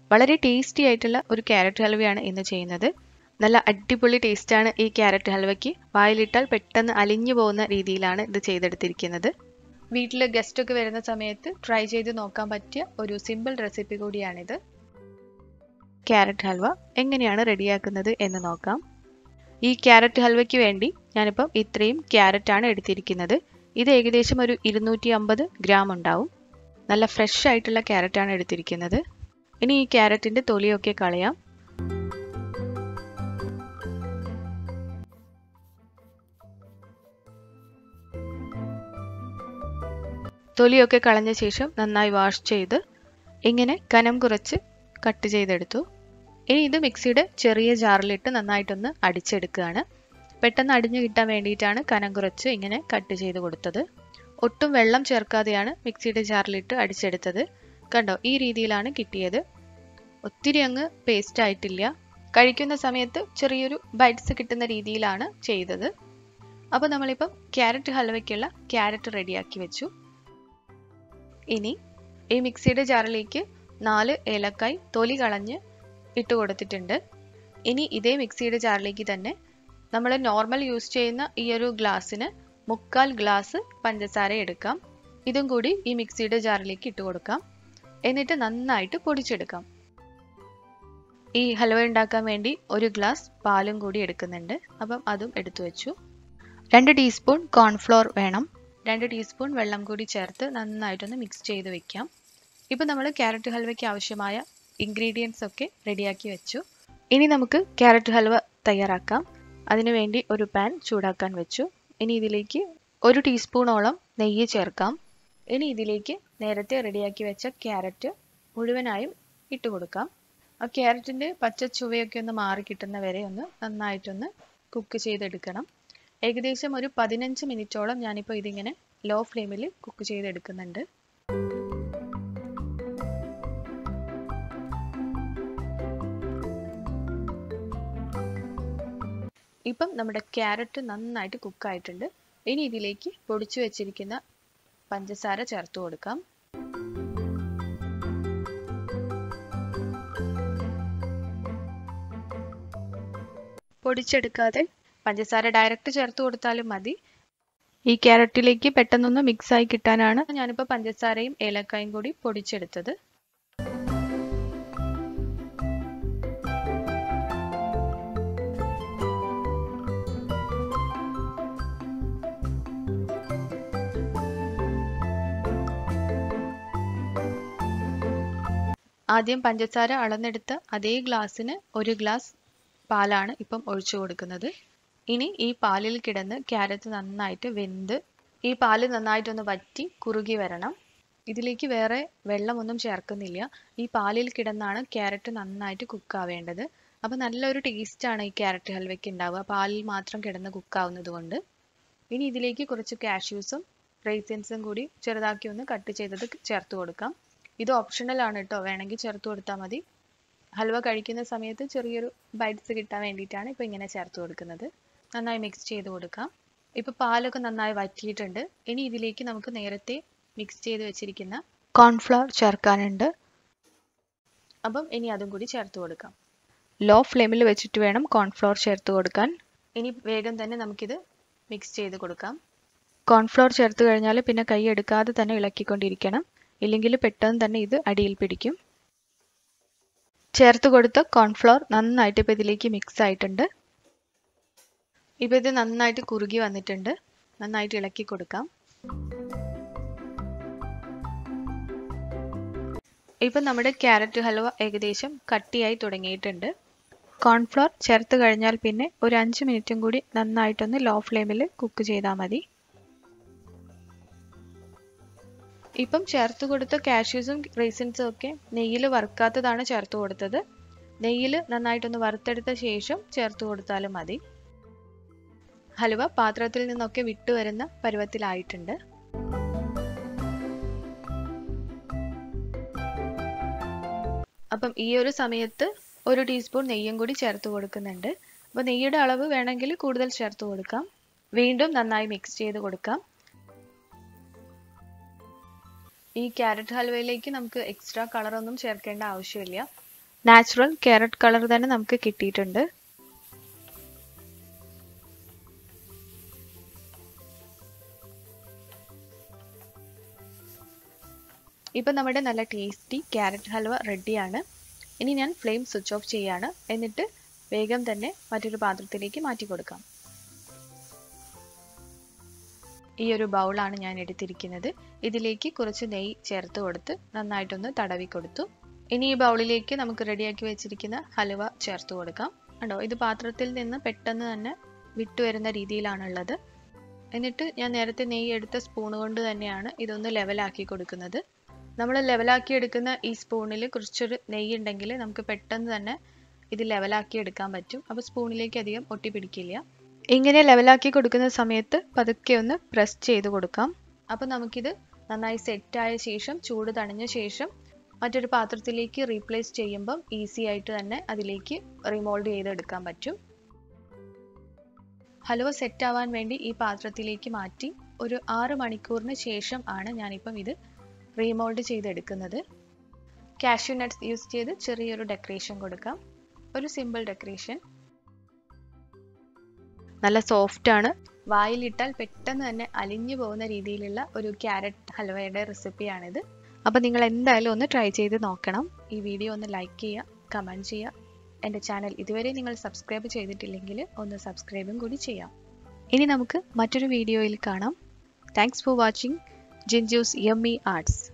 വളരെ ടേസ്റ്റി ആയിട്ടുള്ള ഒരു ക്യാരറ്റ് ഹൽവയാണ് ഇന്ന് ചെയ്യുന്നത് നല്ല അടിപൊളി ടേസ്റ്റാണ് ഈ ക്യാരറ്റ് ഹൽവയ്ക്ക് വായിലിട്ടാൽ പെട്ടെന്ന് അലിഞ്ഞു പോകുന്ന രീതിയിലാണ് ഇത് ചെയ്തെടുത്തിരിക്കുന്നത് വീട്ടിൽ ഗസ്റ്റ് ഒക്കെ വരുന്ന സമയത്ത് ട്രൈ ചെയ്ത് നോക്കാൻ പറ്റിയ ഒരു സിമ്പിൾ റെസിപ്പി കൂടിയാണിത് ക്യാരറ്റ് ഹൽവ എങ്ങനെയാണ് റെഡിയാക്കുന്നത് എന്ന് നോക്കാം ഈ ക്യാരറ്റ് ഹൽവയ്ക്ക് വേണ്ടി ഞാനിപ്പം ഇത്രയും ക്യാരറ്റ് ആണ് എടുത്തിരിക്കുന്നത് ഇത് ഏകദേശം ഒരു ഇരുന്നൂറ്റി അമ്പത് ഗ്രാം ഉണ്ടാവും നല്ല ഫ്രഷ് ആയിട്ടുള്ള ക്യാരറ്റ് ആണ് എടുത്തിരിക്കുന്നത് ഇനി ഈ ക്യാരറ്റിന്റെ തൊലിയൊക്കെ കളയാം തൊലിയൊക്കെ കളഞ്ഞ ശേഷം നന്നായി വാഷ് ചെയ്ത് ഇങ്ങനെ കനം കുറച്ച് കട്ട് ചെയ്തെടുത്തു ഇനി ഇത് മിക്സിയുടെ ചെറിയ ജാറിലിട്ട് നന്നായിട്ടൊന്ന് അടിച്ചെടുക്കുകയാണ് പെട്ടെന്ന് അടിഞ്ഞു കിട്ടാൻ വേണ്ടിയിട്ടാണ് കനം കുറച്ച് ഇങ്ങനെ കട്ട് ചെയ്ത് കൊടുത്തത് ഒട്ടും വെള്ളം ചേർക്കാതെയാണ് മിക്സിയുടെ ജാറിലിട്ട് അടിച്ചെടുത്തത് കണ്ടോ ഈ രീതിയിലാണ് കിട്ടിയത് ഒത്തിരി അങ്ങ് പേസ്റ്റ് ആയിട്ടില്ല കഴിക്കുന്ന സമയത്ത് ചെറിയൊരു ബൈറ്റ്സ് കിട്ടുന്ന രീതിയിലാണ് ചെയ്തത് അപ്പോൾ നമ്മളിപ്പം ക്യാരറ്റ് ഹൽവയ്ക്കുള്ള ക്യാരറ്റ് റെഡിയാക്കി വെച്ചു ഇനി ഈ മിക്സിയുടെ ജാറിലേക്ക് നാല് ഏലക്കായ് തൊലി കളഞ്ഞ് ഇട്ട് കൊടുത്തിട്ടുണ്ട് ഇനി ഇതേ മിക്സിയുടെ ജാറിലേക്ക് തന്നെ നമ്മൾ നോർമൽ യൂസ് ചെയ്യുന്ന ഈ ഒരു ഗ്ലാസ്സിന് മുക്കാൽ ഗ്ലാസ് പഞ്ചസാര എടുക്കാം ഇതും കൂടി ഈ മിക്സിയുടെ ജാറിലേക്ക് ഇട്ട് കൊടുക്കാം എന്നിട്ട് നന്നായിട്ട് പൊടിച്ചെടുക്കാം ഈ ഹൽവ ഉണ്ടാക്കാൻ വേണ്ടി ഒരു ഗ്ലാസ് പാലും കൂടി എടുക്കുന്നുണ്ട് അപ്പം അതും എടുത്തു വെച്ചു രണ്ട് ടീസ്പൂൺ കോൺഫ്ലോർ വേണം രണ്ട് ടീസ്പൂൺ വെള്ളം കൂടി ചേർത്ത് നന്നായിട്ടൊന്ന് മിക്സ് ചെയ്ത് വെക്കാം ഇപ്പം നമ്മൾ ക്യാരറ്റ് ഹൽവയ്ക്ക് ആവശ്യമായ ഇൻഗ്രീഡിയൻസ് ഒക്കെ റെഡിയാക്കി വെച്ചു ഇനി നമുക്ക് ക്യാരറ്റ് ഹൽവ തയ്യാറാക്കാം അതിനുവേണ്ടി ഒരു പാൻ ചൂടാക്കാൻ വെച്ചു ഇനി ഇതിലേക്ക് ഒരു ടീസ്പൂണോളം നെയ്യ് ചേർക്കാം ഇനി ഇതിലേക്ക് നേരത്തെ റെഡിയാക്കി വെച്ച ക്യാരറ്റ് മുഴുവനായും ഇട്ട് കൊടുക്കാം ആ ക്യാരറ്റിൻ്റെ പച്ച ചുവയൊക്കെ ഒന്ന് മാറി കിട്ടുന്ന വരെ ഒന്ന് നന്നായിട്ടൊന്ന് കുക്ക് ചെയ്തെടുക്കണം ഏകദേശം ഒരു പതിനഞ്ച് മിനിറ്റോളം ഞാനിപ്പോൾ ഇതിങ്ങനെ ലോ ഫ്ലെയിമിൽ കുക്ക് ചെയ്തെടുക്കുന്നുണ്ട് ഇപ്പം നമ്മുടെ ക്യാരറ്റ് നന്നായിട്ട് കുക്കായിട്ടുണ്ട് ഇനി ഇതിലേക്ക് പൊടിച്ചു വെച്ചിരിക്കുന്ന പഞ്ചസാര ചേർത്ത് കൊടുക്കാം പൊടിച്ചെടുക്കാതെ പഞ്ചസാര ഡയറക്റ്റ് ചേർത്ത് കൊടുത്താലും മതി ഈ ക്യാരറ്റിലേക്ക് പെട്ടെന്നൊന്ന് മിക്സ് ആയി കിട്ടാനാണ് ഞാനിപ്പോൾ പഞ്ചസാരയും ഏലക്കായും കൂടി പൊടിച്ചെടുത്തത് ആദ്യം പഞ്ചസാര അളന്നെടുത്ത അതേ ഗ്ലാസ്സിന് ഒരു ഗ്ലാസ് പാലാണ് ഇപ്പം ഒഴിച്ചു കൊടുക്കുന്നത് ഇനി ഈ പാലിൽ കിടന്ന് ക്യാരറ്റ് നന്നായിട്ട് വെന്ത് ഈ പാല് നന്നായിട്ടൊന്ന് വറ്റി കുറുകി വരണം ഇതിലേക്ക് വേറെ വെള്ളമൊന്നും ചേർക്കുന്നില്ല ഈ പാലിൽ കിടന്നാണ് ക്യാരറ്റ് നന്നായിട്ട് കുക്കാവേണ്ടത് അപ്പോൾ നല്ലൊരു ടേസ്റ്റാണ് ഈ ക്യാരറ്റ് ഹൽവയ്ക്ക് ഉണ്ടാവുക പാലിൽ മാത്രം കിടന്ന് കുക്കാവുന്നത് കൊണ്ട് ഇനി ഇതിലേക്ക് കുറച്ച് കാഷ്യൂസും റൈസിൻസും കൂടി ചെറുതാക്കി ഒന്ന് കട്ട് ചെയ്തത് ചേർത്ത് കൊടുക്കാം ഇത് ഓപ്ഷണൽ ആണ് കേട്ടോ വേണമെങ്കിൽ ചേർത്ത് കൊടുത്താൽ മതി ഹൽവ കഴിക്കുന്ന സമയത്ത് ചെറിയൊരു ബൈറ്റ്സ് കിട്ടാൻ വേണ്ടിയിട്ടാണ് ഇപ്പോൾ ഇങ്ങനെ ചേർത്ത് കൊടുക്കുന്നത് നന്നായി മിക്സ് ചെയ്ത് കൊടുക്കാം ഇപ്പോൾ പാലൊക്കെ നന്നായി വറ്റിയിട്ടുണ്ട് ഇനി ഇതിലേക്ക് നമുക്ക് നേരത്തെ മിക്സ് ചെയ്ത് വെച്ചിരിക്കുന്ന കോൺഫ്ലവർ ചേർക്കാനുണ്ട് അപ്പം ഇനി അതും കൂടി ചേർത്ത് കൊടുക്കാം ലോ ഫ്ലെയിമിൽ വെച്ചിട്ട് വേണം കോൺഫ്ലവർ ചേർത്ത് കൊടുക്കാൻ ഇനി വേഗം തന്നെ നമുക്കിത് മിക്സ് ചെയ്ത് കൊടുക്കാം കോൺഫ്ലവർ ചേർത്ത് കഴിഞ്ഞാൽ പിന്നെ കൈ എടുക്കാതെ തന്നെ ഇളക്കിക്കൊണ്ടിരിക്കണം ഇല്ലെങ്കിൽ പെട്ടെന്ന് തന്നെ ഇത് അടിയിൽ പിടിക്കും ചേർത്ത് കൊടുത്ത കോൺഫ്ലവർ നന്നായിട്ട് ഇപ്പോൾ ഇതിലേക്ക് മിക്സ് ആയിട്ടുണ്ട് ഇപ്പോൾ ഇത് നന്നായിട്ട് കുറുകി വന്നിട്ടുണ്ട് നന്നായിട്ട് ഇളക്കി കൊടുക്കാം ഇപ്പം നമ്മുടെ ക്യാരറ്റ് ഹൽവ ഏകദേശം കട്ടിയായി തുടങ്ങിയിട്ടുണ്ട് കോൺഫ്ലവർ ചേർത്ത് കഴിഞ്ഞാൽ പിന്നെ ഒരു അഞ്ച് മിനിറ്റും കൂടി നന്നായിട്ടൊന്ന് ലോ ഫ്ലെയിമിൽ കുക്ക് ചെയ്താൽ മതി ഇപ്പം ചേർത്ത് കൊടുത്ത കാഷ്യൂസും റേസിൻസും ഒക്കെ നെയ്യിൽ വറുക്കാത്തതാണ് ചേർത്ത് കൊടുത്തത് നെയ്യിൽ നന്നായിട്ടൊന്ന് വറുത്തെടുത്ത ശേഷം ചേർത്ത് കൊടുത്താലും മതി ഹലുവ പാത്രത്തിൽ നിന്നൊക്കെ വിട്ടു വരുന്ന പരുവത്തിലായിട്ടുണ്ട് അപ്പം ഈ ഒരു സമയത്ത് ഒരു ടീസ്പൂൺ നെയ്യും കൂടി ചേർത്ത് കൊടുക്കുന്നുണ്ട് അപ്പോൾ നെയ്യുടെ അളവ് വേണമെങ്കിൽ കൂടുതൽ ചേർത്ത് കൊടുക്കാം വീണ്ടും നന്നായി മിക്സ് ചെയ്ത് കൊടുക്കാം ഈ ക്യാരറ്റ് ഹൽവയിലേക്ക് നമുക്ക് എക്സ്ട്രാ കളറൊന്നും ചേർക്കേണ്ട ആവശ്യമില്ല നാച്ചുറൽ ക്യാരറ്റ് കളർ തന്നെ നമുക്ക് കിട്ടിയിട്ടുണ്ട് ഇപ്പം നമ്മുടെ നല്ല ടേസ്റ്റി ക്യാരറ്റ് ഹൽവ റെഡിയാണ് ഇനി ഞാൻ ഫ്ലെയിം സ്വിച്ച് ഓഫ് ചെയ്യാണ് എന്നിട്ട് വേഗം തന്നെ മറ്റൊരു പാത്രത്തിലേക്ക് മാറ്റി കൊടുക്കാം ഈ ഒരു ബൗളാണ് ഞാൻ എടുത്തിരിക്കുന്നത് ഇതിലേക്ക് കുറച്ച് നെയ്യ് ചേർത്ത് കൊടുത്ത് നന്നായിട്ടൊന്ന് തടവി കൊടുത്തു ഇനി ഈ ബൗളിലേക്ക് നമുക്ക് റെഡിയാക്കി വെച്ചിരിക്കുന്ന ഹലുവ ചേർത്ത് കൊടുക്കാം കണ്ടോ ഇത് പാത്രത്തിൽ നിന്ന് പെട്ടെന്ന് തന്നെ വിട്ടുവരുന്ന രീതിയിലാണുള്ളത് എന്നിട്ട് ഞാൻ നേരത്തെ നെയ്യ് എടുത്ത സ്പൂൺ കൊണ്ട് തന്നെയാണ് ഇതൊന്ന് ലെവലാക്കി കൊടുക്കുന്നത് നമ്മൾ ലെവലാക്കി എടുക്കുന്ന ഈ സ്പൂണിൽ കുറച്ചൊരു നെയ്യ് ഉണ്ടെങ്കിൽ നമുക്ക് പെട്ടെന്ന് തന്നെ ഇത് ലെവലാക്കി എടുക്കാൻ പറ്റും അപ്പോൾ സ്പൂണിലേക്ക് അധികം ഒട്ടിപ്പിടിക്കില്ല ഇങ്ങനെ ലെവലാക്കി കൊടുക്കുന്ന സമയത്ത് പതുക്കെ ഒന്ന് പ്രസ് ചെയ്ത് കൊടുക്കാം അപ്പോൾ നമുക്കിത് നന്നായി സെറ്റായ ശേഷം ചൂട് തണിഞ്ഞ ശേഷം മറ്റൊരു പാത്രത്തിലേക്ക് റീപ്ലേസ് ചെയ്യുമ്പം ഈസി ആയിട്ട് തന്നെ അതിലേക്ക് റിമോൾഡ് ചെയ്തെടുക്കാൻ പറ്റും ഹലുവ സെറ്റ് ആവാൻ വേണ്ടി ഈ പാത്രത്തിലേക്ക് മാറ്റി ഒരു ആറ് മണിക്കൂറിന് ശേഷം ആണ് ഞാനിപ്പം ഇത് റീമോൾഡ് ചെയ്തെടുക്കുന്നത് കാഷ്യൂ നട്ട്സ് യൂസ് ചെയ്ത് ചെറിയൊരു ഡെക്കറേഷൻ കൊടുക്കാം ഒരു സിമ്പിൾ ഡെക്കറേഷൻ നല്ല സോഫ്റ്റ് ആണ് വായിലിട്ടാൽ പെട്ടെന്ന് തന്നെ അലിഞ്ഞു പോകുന്ന രീതിയിലുള്ള ഒരു ക്യാരറ്റ് ഹൽവയുടെ റെസിപ്പിയാണിത് അപ്പോൾ നിങ്ങൾ എന്തായാലും ഒന്ന് ട്രൈ ചെയ്ത് നോക്കണം ഈ വീഡിയോ ഒന്ന് ലൈക്ക് ചെയ്യുക കമൻറ്റ് ചെയ്യുക എൻ്റെ ചാനൽ ഇതുവരെ നിങ്ങൾ സബ്സ്ക്രൈബ് ചെയ്തിട്ടില്ലെങ്കിൽ ഒന്ന് സബ്സ്ക്രൈബും കൂടി ചെയ്യാം ഇനി നമുക്ക് മറ്റൊരു വീഡിയോയിൽ കാണാം താങ്ക്സ് ഫോർ വാച്ചിങ് ജിൻജൂസ് യമ്മി ആർട്സ്